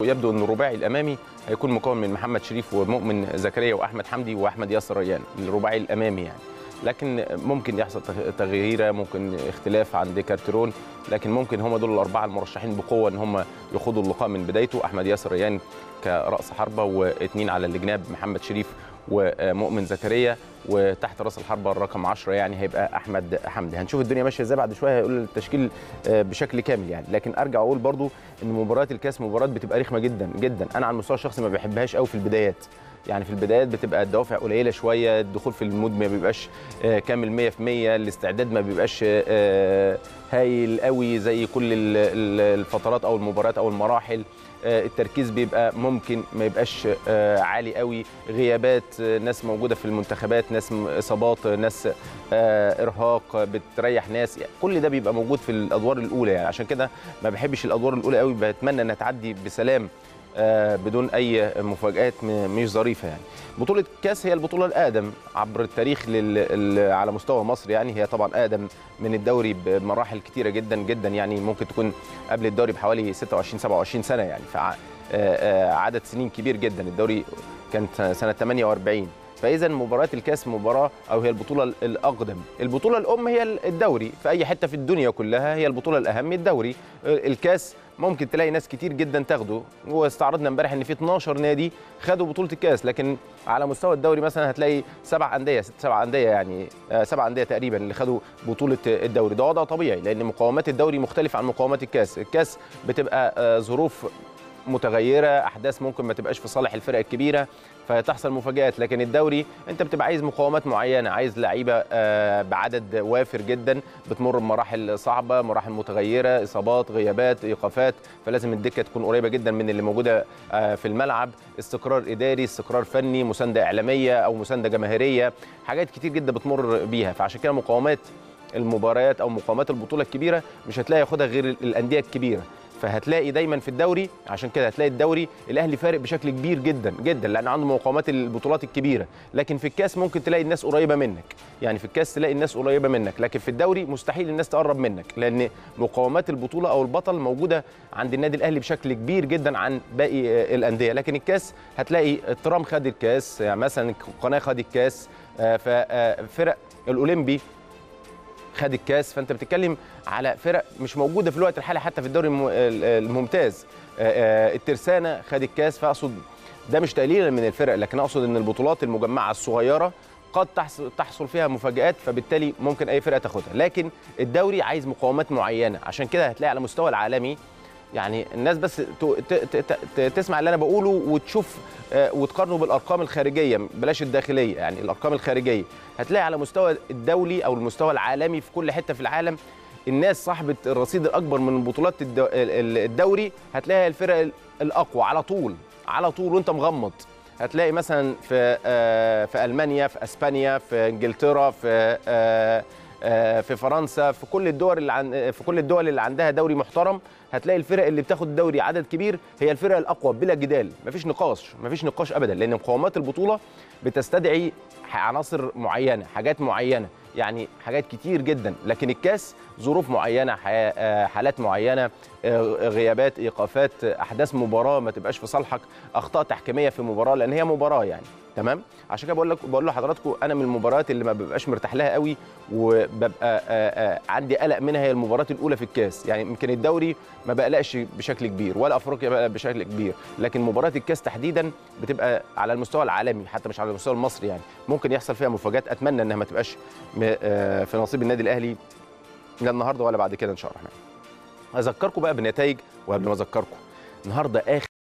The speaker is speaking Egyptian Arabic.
ويبدو ان الرباعي الامامي هيكون مكون من محمد شريف ومؤمن زكريا واحمد حمدي واحمد ياسر ريان الرباعي الامامي يعني لكن ممكن يحصل تغييره ممكن اختلاف عند كارترون لكن ممكن هم دول الاربعه المرشحين بقوه ان هم يخوضوا اللقاء من بدايته احمد ياسر ريان كراس حربه واثنين على الجناب محمد شريف ومؤمن زكريا وتحت راس الحربه الرقم 10 يعني هيبقى احمد حمدي هنشوف الدنيا ماشيه ازاي بعد شويه هيقول التشكيل بشكل كامل يعني لكن ارجع اقول برضو ان مباريات الكاس مباريات بتبقى رخمه جدا جدا انا على المستوى الشخصي ما بحبهاش قوي في البدايات يعني في البدايات بتبقى الدوافع قليله شويه الدخول في المود ما بيبقاش كامل 100% الاستعداد ما بيبقاش هايل قوي زي كل الفترات او المباريات او المراحل التركيز بيبقى ممكن ما يبقاش عالي قوي غيابات ناس موجوده في المنتخبات ناس اصابات ناس ارهاق بتريح ناس يعني كل ده بيبقى موجود في الادوار الاولى يعني عشان كده ما بحبش الادوار الاولى قوي بتمنى انها تعدي بسلام بدون اي مفاجات مش ظريفه يعني بطوله كاس هي البطوله الاقدم عبر التاريخ لل... على مستوى مصر يعني هي طبعا اقدم من الدوري بمراحل كتيره جدا جدا يعني ممكن تكون قبل الدوري بحوالي 26 27 سنه يعني فعدد سنين كبير جدا الدوري كانت سنه 48 فاذا مباراه الكاس مباراه او هي البطوله الاقدم البطوله الام هي الدوري في اي حته في الدنيا كلها هي البطوله الاهم الدوري الكاس ممكن تلاقي ناس كتير جدا تاخده واستعرضنا امبارح ان في 12 نادي خدوا بطوله الكاس لكن على مستوى الدوري مثلا هتلاقي سبع انديه ست سبع انديه يعني سبع انديه تقريبا اللي خدوا بطوله الدوري ده وضع طبيعي لان مقومات الدوري مختلفه عن مقومات الكاس الكاس بتبقى ظروف متغيره احداث ممكن ما تبقاش في صالح الفرق الكبيره فتحصل مفاجات لكن الدوري انت بتبقى عايز مقاومات معينه عايز لعيبه بعدد وافر جدا بتمر بمراحل صعبه مراحل متغيره اصابات غيابات ايقافات فلازم الدكه تكون قريبه جدا من اللي موجوده في الملعب استقرار اداري استقرار فني مسانده اعلاميه او مسانده جماهيريه حاجات كتير جدا بتمر بيها فعشان كده مقاومات المباريات او مقاومات البطوله الكبيره مش هتلاقي ياخدها غير الانديه الكبيره فهتلاقي دايما في الدوري عشان كده هتلاقي الدوري الاهلي فارق بشكل كبير جدا جدا لان عنده مقاومات البطولات الكبيره لكن في الكاس ممكن تلاقي الناس قريبه منك يعني في الكاس تلاقي الناس قريبه منك لكن في الدوري مستحيل الناس تقرب منك لان مقاومات البطوله او البطل موجوده عند النادي الاهلي بشكل كبير جدا عن باقي الانديه لكن الكاس هتلاقي الترام خد الكاس يعني مثلا القناه خد الكاس ففرق الاولمبي خد الكاس فانت بتتكلم على فرق مش موجوده في الوقت الحالي حتى في الدوري الممتاز الترسانه خد الكاس فاقصد ده مش تقليلا من الفرق لكن اقصد ان البطولات المجمعه الصغيره قد تحصل فيها مفاجات فبالتالي ممكن اي فرقه تاخدها لكن الدوري عايز مقاومات معينه عشان كده هتلاقي على مستوى العالمي يعني الناس بس تسمع اللي انا بقوله وتشوف وتقارنه بالارقام الخارجيه بلاش الداخليه يعني الارقام الخارجيه هتلاقي على مستوى الدولي او المستوى العالمي في كل حته في العالم الناس صاحبه الرصيد الاكبر من بطولات الدوري هتلاقي الفرق الاقوى على طول على طول وانت مغمض هتلاقي مثلا في في المانيا في اسبانيا في انجلترا في في فرنسا في كل الدول اللي عن في كل الدول اللي عندها دوري محترم هتلاقي الفرق اللي بتاخد الدوري عدد كبير هي الفرق الاقوى بلا جدال مفيش نقاش مفيش نقاش ابدا لان مقومات البطوله بتستدعي عناصر معينه حاجات معينه يعني حاجات كتير جدا لكن الكاس ظروف معينه حالات معينه غيابات ايقافات احداث مباراه ما تبقاش في صالحك اخطاء تحكيميه في مباراه لان هي مباراه يعني تمام عشان كده بقول لك بقول لحضراتكم انا من المباريات اللي ما ببقاش مرتاح لها قوي وببقى آآ آآ عندي قلق منها هي المباراه الاولى في الكاس يعني يمكن الدوري ما بقلقش بشكل كبير ولا افريقيا بقلق بشكل كبير لكن مباراه الكاس تحديدا بتبقى على المستوى العالمي حتى مش على المستوى المصري يعني ممكن يحصل فيها مفاجات اتمنى انها ما تبقاش في نصيب النادي الاهلي لا النهارده ولا بعد كده ان شاء الله الرحمن اذكركم بقى بالنتائج وقبل ما اذكركم النهارده اخر